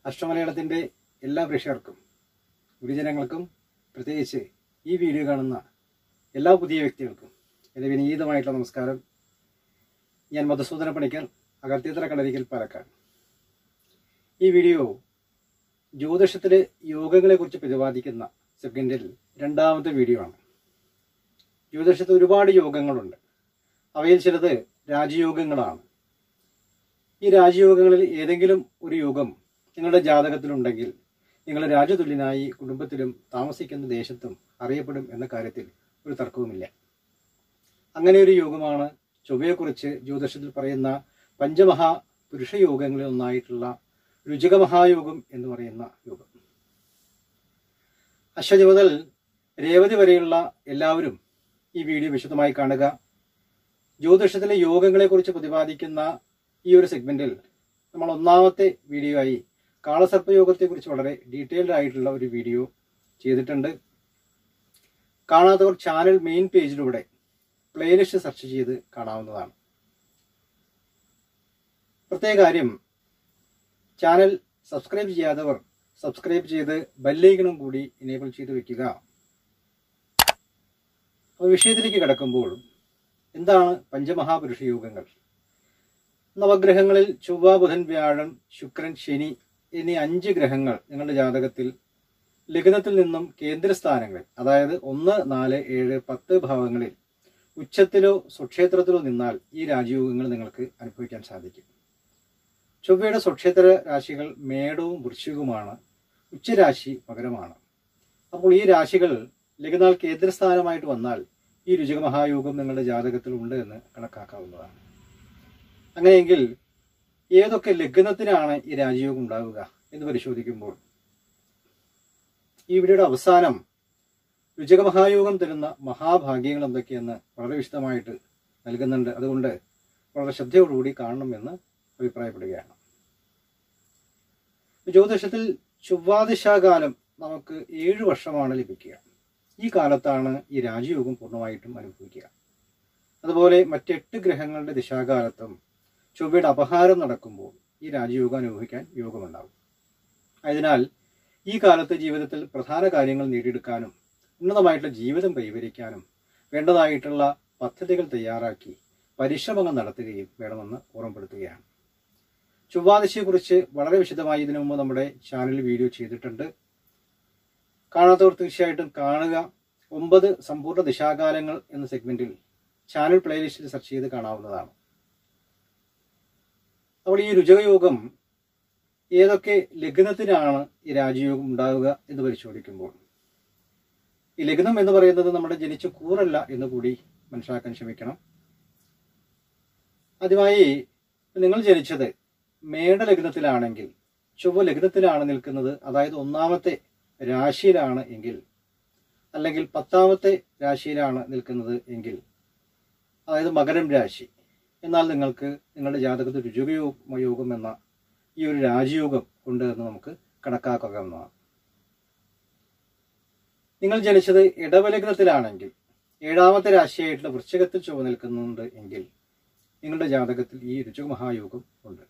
അഷ്ടമലയാളത്തിൻ്റെ എല്ലാ പ്രേക്ഷകർക്കും ഗുരുജനങ്ങൾക്കും പ്രത്യേകിച്ച് ഈ വീഡിയോ കാണുന്ന എല്ലാ പുതിയ വ്യക്തികൾക്കും എൻ്റെ വിനീതമായിട്ടുള്ള നമസ്കാരം ഞാൻ മധുസൂദന പണിക്കൽ അകർത്തിയത്ര കളരിക്കൽ പാലക്കാട് ഈ വീഡിയോ ജ്യോതിഷത്തിലെ യോഗങ്ങളെക്കുറിച്ച് പ്രതിപാദിക്കുന്ന സെക്കൻഡിൽ രണ്ടാമത്തെ വീഡിയോ ആണ് ജ്യോതിഷത്തിൽ ഒരുപാട് യോഗങ്ങളുണ്ട് അവയിൽ ചിലത് രാജയോഗങ്ങളാണ് ഈ രാജയോഗങ്ങളിൽ ഏതെങ്കിലും ഒരു യോഗം നിങ്ങളുടെ ജാതകത്തിലുണ്ടെങ്കിൽ നിങ്ങൾ രാജതുല്യനായി കുടുംബത്തിലും താമസിക്കുന്ന ദേശത്തും അറിയപ്പെടും എന്ന കാര്യത്തിൽ ഒരു തർക്കവുമില്ല അങ്ങനെ ഒരു യോഗമാണ് ചൊവ്വയെക്കുറിച്ച് ജ്യോതിഷത്തിൽ പറയുന്ന പഞ്ചമഹാ പുരുഷയോഗങ്ങളിൽ ഒന്നായിട്ടുള്ള രുചിക മഹായോഗം എന്ന് പറയുന്ന യോഗം അശ്വതി മുതൽ രേവതി വരെയുള്ള എല്ലാവരും ഈ വീഡിയോ വിശദമായി കാണുക ജ്യോതിഷത്തിലെ യോഗങ്ങളെക്കുറിച്ച് പ്രതിപാദിക്കുന്ന ഈ ഒരു സെഗ്മെന്റിൽ നമ്മൾ ഒന്നാമത്തെ വീഡിയോ ആയി കാളസർപ്പയോഗത്തെക്കുറിച്ച് വളരെ ഡീറ്റെയിൽഡ് ആയിട്ടുള്ള ഒരു വീഡിയോ ചെയ്തിട്ടുണ്ട് കാണാത്തവർ ചാനൽ മെയിൻ പേജിലൂടെ പ്ലേലിസ്റ്റ് സെർച്ച് ചെയ്ത് കാണാവുന്നതാണ് പ്രത്യേക കാര്യം ചാനൽ സബ്സ്ക്രൈബ് ചെയ്യാത്തവർ സബ്സ്ക്രൈബ് ചെയ്ത് ബെല്ലൈക്കണും കൂടി എനേബിൾ ചെയ്ത് വെക്കുക അപ്പോൾ വിഷയത്തിലേക്ക് കിടക്കുമ്പോൾ എന്താണ് പഞ്ചമഹാപുരുഷ യോഗങ്ങൾ നവഗ്രഹങ്ങളിൽ ചൊവ്വ ബുധൻ വ്യാഴം ശുക്രൻ ശനി എന്നീ അഞ്ച് ഗ്രഹങ്ങൾ നിങ്ങളുടെ ജാതകത്തിൽ ലഗ്നത്തിൽ നിന്നും കേന്ദ്രസ്ഥാനങ്ങളിൽ അതായത് ഒന്ന് നാല് ഏഴ് പത്ത് ഭാവങ്ങളിൽ ഉച്ചത്തിലോ സ്വക്ഷേത്രത്തിലോ നിന്നാൽ ഈ രാജയോഗങ്ങൾ നിങ്ങൾക്ക് അനുഭവിക്കാൻ സാധിക്കും ചൊവ്വയുടെ സ്വക്ഷേത്ര രാശികൾ മേടവും വൃശ്ചികവുമാണ് ഉച്ചരാശി പകരമാണ് അപ്പോൾ ഈ രാശികൾ ലഗ്നാൽ കേന്ദ്രസ്ഥാനമായിട്ട് വന്നാൽ ഈ രുചിക മഹായോഗം നിങ്ങളുടെ ജാതകത്തിൽ ഉണ്ട് എന്ന് കണക്കാക്കാവുന്നതാണ് അങ്ങനെയെങ്കിൽ ഏതൊക്കെ ലഗ്നത്തിനാണ് ഈ രാജയോഗം ഉണ്ടാവുക എന്ന് പരിശോധിക്കുമ്പോൾ ഈ വീഡിയോയുടെ അവസാനം രുചിക മഹായോഗം തരുന്ന മഹാഭാഗ്യങ്ങൾ എന്തൊക്കെയെന്ന് വളരെ വിശദമായിട്ട് നൽകുന്നുണ്ട് അതുകൊണ്ട് വളരെ ശ്രദ്ധയോടുകൂടി കാണണമെന്ന് അഭിപ്രായപ്പെടുകയാണ് ജ്യോതിഷത്തിൽ ചൊവ്വാദിശാകാലം നമുക്ക് ഏഴ് വർഷമാണ് ലഭിക്കുക ഈ കാലത്താണ് ഈ രാജയോഗം പൂർണ്ണമായിട്ടും അനുഭവിക്കുക അതുപോലെ മറ്റെട്ട് ഗ്രഹങ്ങളുടെ ദിശാകാലത്തും ചൊവ്വയുടെ അപഹാരം നടക്കുമ്പോൾ ഈ രാജയോഗം അനുഭവിക്കാൻ യോഗമുണ്ടാകും അതിനാൽ ഈ കാലത്ത് ജീവിതത്തിൽ പ്രധാന കാര്യങ്ങൾ നേടിയെടുക്കാനും ഉന്നതമായിട്ടുള്ള ജീവിതം കൈവരിക്കാനും വേണ്ടതായിട്ടുള്ള പദ്ധതികൾ തയ്യാറാക്കി പരിശ്രമങ്ങൾ നടത്തുകയും വേണമെന്ന് ഓർമ്മപ്പെടുത്തുകയാണ് ചൊവ്വാദശയെക്കുറിച്ച് വളരെ വിശദമായി ഇതിനു മുമ്പ് നമ്മുടെ ചാനലിൽ വീഡിയോ ചെയ്തിട്ടുണ്ട് കാണാത്തവർ തീർച്ചയായിട്ടും കാണുക ഒമ്പത് സമ്പൂർണ്ണ ദിശാകാലങ്ങൾ എന്ന സെഗ്മെന്റിൽ ചാനൽ പ്ലേലിസ്റ്റിൽ സെർച്ച് ചെയ്ത് കാണാവുന്നതാണ് അപ്പോൾ ഈ രുചകയോഗം ഏതൊക്കെ ലഗ്നത്തിനാണ് ഈ രാജയോഗം ഉണ്ടാവുക എന്ന് പരിശോധിക്കുമ്പോൾ ഈ ലഗ്നം എന്ന് പറയുന്നത് നമ്മുടെ ജനിച്ച കൂറല്ല എന്ന് കൂടി മനസ്സിലാക്കാൻ ശ്രമിക്കണം ആദ്യമായി നിങ്ങൾ ജനിച്ചത് മേടലഗ്നത്തിലാണെങ്കിൽ ചൊവ്വ ലഗ്നത്തിലാണ് നിൽക്കുന്നത് അതായത് ഒന്നാമത്തെ രാശിയിലാണ് എങ്കിൽ അല്ലെങ്കിൽ പത്താമത്തെ രാശിയിലാണ് നിൽക്കുന്നത് എങ്കിൽ അതായത് മകരം രാശി എന്നാൽ നിങ്ങൾക്ക് നിങ്ങളുടെ ജാതകത്തിൽ രുചികയോഗ യോഗം എന്ന ഈ ഒരു രാജയോഗം ഉണ്ട് എന്ന് നമുക്ക് കണക്കാക്കാവുന്നതാണ് നിങ്ങൾ ജനിച്ചത് ഇടവലഗ്നത്തിലാണെങ്കിൽ ഏഴാമത്തെ രാശിയായിട്ടുള്ള വൃശ്ചികത്തിൽ ചുവ നിൽക്കുന്നുണ്ട് എങ്കിൽ നിങ്ങളുടെ ജാതകത്തിൽ ഈ രുചിക മഹായോഗം ഉണ്ട്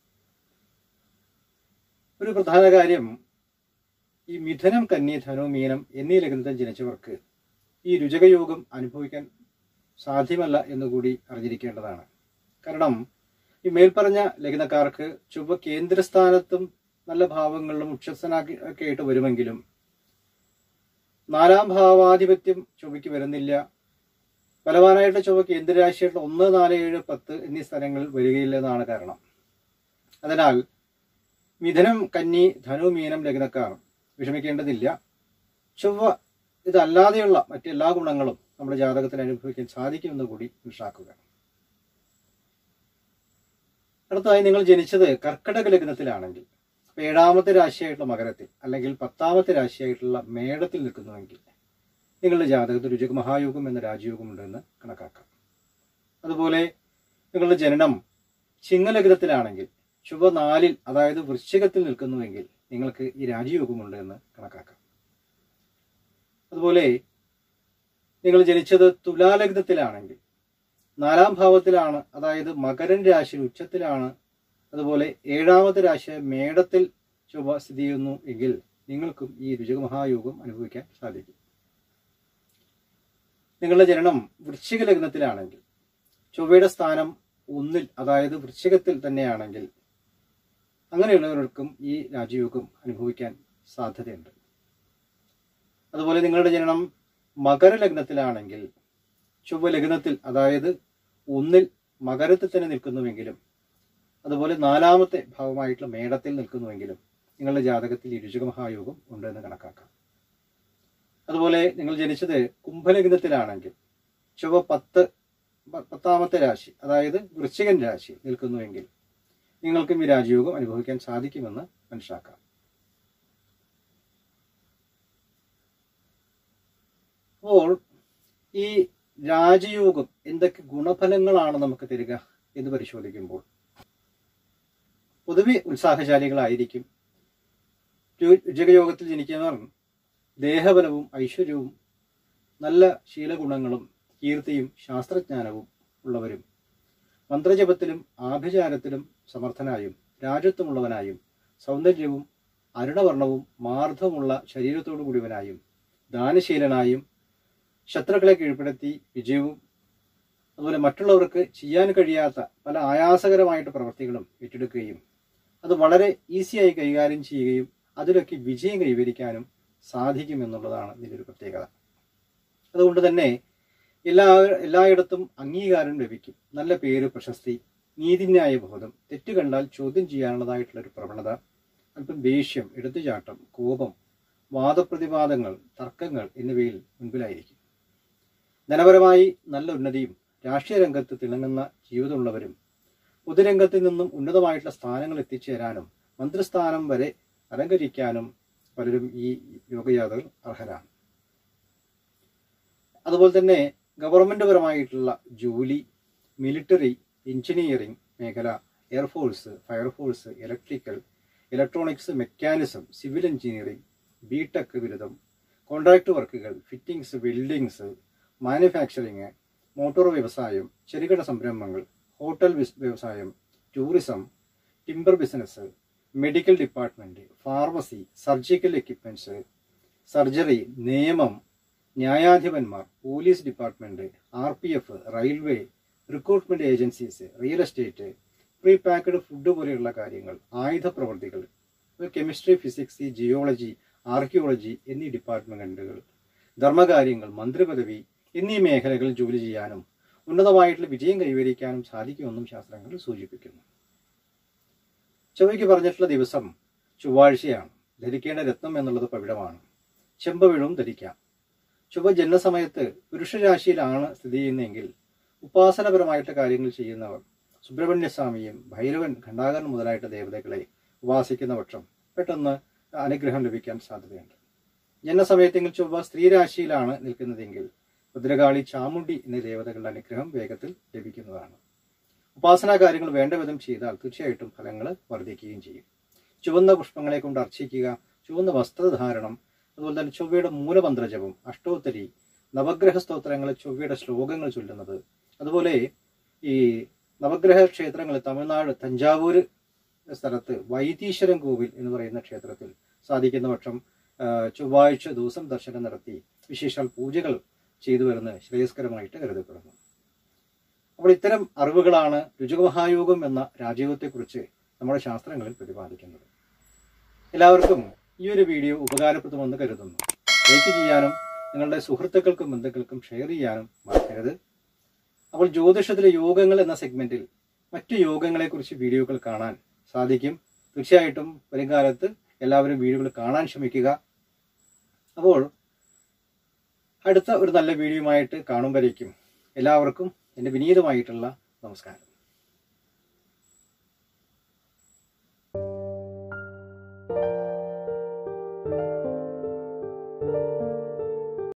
ഒരു പ്രധാന കാര്യം ഈ മിഥുനം കന്നി ധനു മീനം എന്നീ ലഗ്നത്തിൽ ജനിച്ചവർക്ക് ഈ രുചകയോഗം അനുഭവിക്കാൻ സാധ്യമല്ല എന്നുകൂടി അറിഞ്ഞിരിക്കേണ്ടതാണ് കാരണം ഈ മേൽപ്പറഞ്ഞ ലഗ്നക്കാർക്ക് ചൊവ്വ കേന്ദ്രസ്ഥാനത്തും നല്ല ഭാവങ്ങളിലും ഉക്ഷസനാക്കി ഒക്കെ ആയിട്ട് വരുമെങ്കിലും നാലാം ഭാവാധിപത്യം ചൊവ്വയ്ക്ക് വരുന്നില്ല ബലവാനായിട്ട് ചൊവ്വ കേന്ദ്രരാശിയായിട്ടുള്ള ഒന്ന് നാല് ഏഴ് പത്ത് എന്നീ സ്ഥലങ്ങളിൽ വരികയില്ല എന്നാണ് കാരണം അതിനാൽ മിഥുനം കന്നി ധനു മീനം ലഗ്നക്കാർ വിഷമിക്കേണ്ടതില്ല ചൊവ്വ ഇതല്ലാതെയുള്ള മറ്റെല്ലാ ഗുണങ്ങളും നമ്മുടെ ജാതകത്തിൽ അനുഭവിക്കാൻ സാധിക്കുമെന്ന് കൂടി മനസ്സിലാക്കുക അടുത്തതായി നിങ്ങൾ ജനിച്ചത് കർക്കടക ലഗ്നത്തിലാണെങ്കിൽ അപ്പൊ ഏഴാമത്തെ രാശിയായിട്ടുള്ള മകരത്തിൽ അല്ലെങ്കിൽ പത്താമത്തെ രാശിയായിട്ടുള്ള മേടത്തിൽ നിൽക്കുന്നുവെങ്കിൽ നിങ്ങളുടെ ജാതകത്തിൽ രുചിക മഹായോഗം എന്ന രാജയോഗം ഉണ്ടെന്ന് കണക്കാക്കാം അതുപോലെ നിങ്ങളുടെ ജനനം ചിങ്ങലഗ്നത്തിലാണെങ്കിൽ ശുഭ നാലിൽ അതായത് വൃശ്ചികത്തിൽ നിൽക്കുന്നുവെങ്കിൽ നിങ്ങൾക്ക് ഈ രാജയോഗമുണ്ട് എന്ന് കണക്കാക്കാം അതുപോലെ നിങ്ങൾ ജനിച്ചത് തുലാലഗ്നത്തിലാണെങ്കിൽ നാലാം ഭാവത്തിലാണ് അതായത് മകരൻ രാശി ഉച്ചത്തിലാണ് അതുപോലെ ഏഴാമത്തെ രാശി മേടത്തിൽ ചൊവ്വ സ്ഥിതി ചെയ്യുന്നു എങ്കിൽ നിങ്ങൾക്കും ഈ രുചക മഹായോഗം അനുഭവിക്കാൻ സാധിക്കും നിങ്ങളുടെ ജനനം വൃശ്ചിക ലഗ്നത്തിലാണെങ്കിൽ ചൊവ്വയുടെ സ്ഥാനം ഒന്നിൽ അതായത് വൃശ്ചികത്തിൽ തന്നെയാണെങ്കിൽ അങ്ങനെയുള്ളവർക്കും ഈ രാജയോഗം അനുഭവിക്കാൻ സാധ്യതയുണ്ട് അതുപോലെ നിങ്ങളുടെ ജനനം മകരലഗ്നത്തിലാണെങ്കിൽ ചൊവ്വ ലഗ്നത്തിൽ അതായത് ഒന്നിൽ മകരത്തിൽ തന്നെ നിൽക്കുന്നുവെങ്കിലും അതുപോലെ നാലാമത്തെ ഭാവമായിട്ടുള്ള മേടത്തിൽ നിൽക്കുന്നുവെങ്കിലും നിങ്ങളുടെ ജാതകത്തിൽ ഈ രുചിക മഹായോഗം ഉണ്ടെന്ന് കണക്കാക്കാം അതുപോലെ നിങ്ങൾ ജനിച്ചത് കുംഭലഗ്നത്തിലാണെങ്കിൽ ചൊവ്വ പത്ത് പ- പത്താമത്തെ രാശി അതായത് വൃശ്ചികൻ രാശി നിൽക്കുന്നുവെങ്കിൽ നിങ്ങൾക്കും ഈ രാജയോഗം അനുഭവിക്കാൻ സാധിക്കുമെന്ന് മനസ്സിലാക്കാം അപ്പോൾ ഈ രാജയോഗം എന്തൊക്കെ ഗുണഫലങ്ങളാണ് നമുക്ക് തരിക എന്ന് പരിശോധിക്കുമ്പോൾ പൊതുവെ ഉത്സാഹശാലികളായിരിക്കും രു- രുചകയോഗത്തിൽ ജനിക്കുന്നവർ ദേഹബലവും ഐശ്വര്യവും നല്ല ശീലഗുണങ്ങളും കീർത്തിയും ശാസ്ത്രജ്ഞാനവും ഉള്ളവരും മന്ത്രജപത്തിലും ആഭിചാരത്തിലും സമർത്ഥനായും രാജത്വമുള്ളവനായും സൗന്ദര്യവും അരുണവർണവും മാർദ്ദവുമുള്ള ശരീരത്തോടു കൂടിയവനായും ദാനശീലനായും ശത്രുക്കളെ കീഴ്പ്പെടുത്തി വിജയവും അതുപോലെ മറ്റുള്ളവർക്ക് ചെയ്യാൻ കഴിയാത്ത പല ആയാസകരമായിട്ട് പ്രവർത്തികളും ഏറ്റെടുക്കുകയും അത് വളരെ ഈസിയായി കൈകാര്യം ചെയ്യുകയും അതിലൊക്കെ വിജയം കൈവരിക്കാനും സാധിക്കുമെന്നുള്ളതാണ് ഇതിൻ്റെ ഒരു പ്രത്യേകത അതുകൊണ്ട് തന്നെ എല്ലാ എല്ലായിടത്തും അംഗീകാരം ലഭിക്കും നല്ല പേര് പ്രശസ്തി നീതിന്യായ ബോധം തെറ്റ് കണ്ടാൽ ചോദ്യം ചെയ്യാനുള്ളതായിട്ടുള്ള ഒരു പ്രവണത അല്പം ദേഷ്യം എടുത്തുചാട്ടം കോപം വാദപ്രതിവാദങ്ങൾ തർക്കങ്ങൾ എന്നിവയിൽ മുൻപിലായിരിക്കും ധനപരമായി നല്ല ഉന്നതിയും രാഷ്ട്രീയ രംഗത്ത് തിളങ്ങുന്ന ജീവിതമുള്ളവരും പൊതുരംഗത്ത് നിന്നും ഉന്നതമായിട്ടുള്ള സ്ഥാനങ്ങൾ എത്തിച്ചേരാനും മന്ത്രിസ്ഥാനം വരെ അലങ്കരിക്കാനും പലരും ഈ യോഗയാതകൾ അർഹരാണ് അതുപോലെ തന്നെ ഗവൺമെന്റ് പരമായിട്ടുള്ള ജോലി മിലിറ്ററി എഞ്ചിനീയറിംഗ് മേഖല air force fire force electrical electronics mechanism civil engineering BTech ബിരുദം കോൺട്രാക്ട് വർക്കുകൾ ഫിറ്റിംഗ്സ് വെൽഡിങ്സ് മാനുഫാക്ചറിങ് മോട്ടോർ വ്യവസായം ചെറുകിട സംരംഭങ്ങൾ ഹോട്ടൽ ബിസ്- വ്യവസായം tourism timber business medical department pharmacy surgical equipments surgery നിയമം ന്യായാധിപന്മാർ police department R P F railway recruitment agencies real estate pre packed food പോലെയുള്ള കാര്യങ്ങൾ ആയുധ പ്രവർത്തികൾ കെമിസ്ട്രി ഫിസിക്സ് ജിയോളജി ആർക്കിയോളജി എന്നീ ഡിപ്പാർട്ട്മെന്റുകൾ ധർമ്മകാര്യങ്ങൾ മന്ത്രിപദവി എന്നീ മേഖലകളിൽ ജോലി ചെയ്യാനും ഉന്നതമായിട്ടുള്ള വിജയം കൈവരിക്കാനും സാധിക്കുമെന്നും ശാസ്ത്രങ്ങൾ സൂചിപ്പിക്കുന്നു ചൊവ്വയ്ക്ക് പറഞ്ഞിട്ടുള്ള ദിവസം ചൊവ്വാഴ്ചയാണ് ധരിക്കേണ്ട രത്നം എന്നുള്ളത് പവിഴമാണ് ചെമ്പവിഴവും ധരിക്കാം ചൊവ്വ ജന്മസമയത്ത് പുരുഷരാശിയിലാണ് സ്ഥിതി ചെയ്യുന്നതെങ്കിൽ ഉപാസനപരമായിട്ട് കാര്യങ്ങൾ ചെയ്യുന്നവർ സുബ്രഹ്മണ്യസ്വാമിയും ഭൈരവൻ ഖണ്ഡാകരൻ മുതലായിട്ട് ദേവതകളെ ഉപാസിക്കുന്ന പക്ഷം പെട്ടെന്ന് അനുഗ്രഹം ലഭിക്കാൻ സാധ്യതയുണ്ട് ജന്മസമയത്തെങ്കിൽ ചൊവ്വ സ്ത്രീരാശിയിലാണ് നിൽക്കുന്നതെങ്കിൽ ഭദ്രകാളി ചാമുണ്ടി എന്നീ ദേവതകളുടെ അനുഗ്രഹം വേഗത്തിൽ ലഭിക്കുന്നതാണ് ഉപാസനാ കാര്യങ്ങൾ വേണ്ട വിധം ചെയ്താൽ തീർച്ചയായിട്ടും ഫലങ്ങൾ വർദ്ധിക്കുകയും ചെയ്യും ചുവന്ന പുഷ്പങ്ങളെ കൊണ്ട് അർച്ചിക്കുക ചുവന്ന വസ്ത്രധാരണം അതുപോലെ തന്നെ ചൊവ്വയുടെ മൂലമന്ത്രജപം അഷ്ടോത്തരി നവഗ്രഹ സ്തോത്രങ്ങൾ ചൊവ്വയുടെ ശ്ലോകങ്ങൾ ചൊല്ലുന്നത് അതുപോലെ ഈ നവഗ്രഹ ക്ഷേത്രങ്ങൾ തമിഴ്നാട് തഞ്ചാവൂര് സ്ഥലത്ത് വൈതീശ്വരൻ കോവിൽ എന്ന് പറയുന്ന ക്ഷേത്രത്തിൽ സാധിക്കുന്ന പക്ഷം ആ, ചൊവ്വാഴ്ച ദിവസം ദർശനം നടത്തി വിശേഷാൽ പൂജകൾ ചെയ്തു വരുന്നത് ശ്രേയസ്കരമായിട്ട് കരുതപ്പെടുന്നു അപ്പോൾ ഇത്തരം അറിവുകളാണ് രുചകമഹായോഗം എന്ന രാജയോഗത്തെക്കുറിച്ച് നമ്മുടെ ശാസ്ത്രങ്ങളിൽ പ്രതിപാദിക്കുന്നത് എല്ലാവർക്കും ഈ ഒരു വീഡിയോ ഉപകാരപ്രദമെന്ന് കരുതുന്നു ലൈക്ക് ചെയ്യാനും നിങ്ങളുടെ സുഹൃത്തുക്കൾക്കും ബന്ധുക്കൾക്കും ഷെയർ ചെയ്യാനും മറക്കരുത് അപ്പോൾ ജ്യോതിഷത്തിലെ യോഗങ്ങൾ എന്ന സെഗ്മെന്റിൽ മറ്റു യോഗങ്ങളെക്കുറിച്ച് വീഡിയോകൾ കാണാൻ സാധിക്കും തീർച്ചയായിട്ടും വരും കാലത്ത് എല്ലാവരും വീഡിയോകൾ കാണാൻ ശ്രമിക്കുക അപ്പോൾ അടുത്ത ഒരു നല്ല വീഡിയോയുമായിട്ട് കാണുമ്പോഴേക്കും എല്ലാവർക്കും എൻ്റെ വിനീതമായിട്ടുള്ള നമസ്കാരം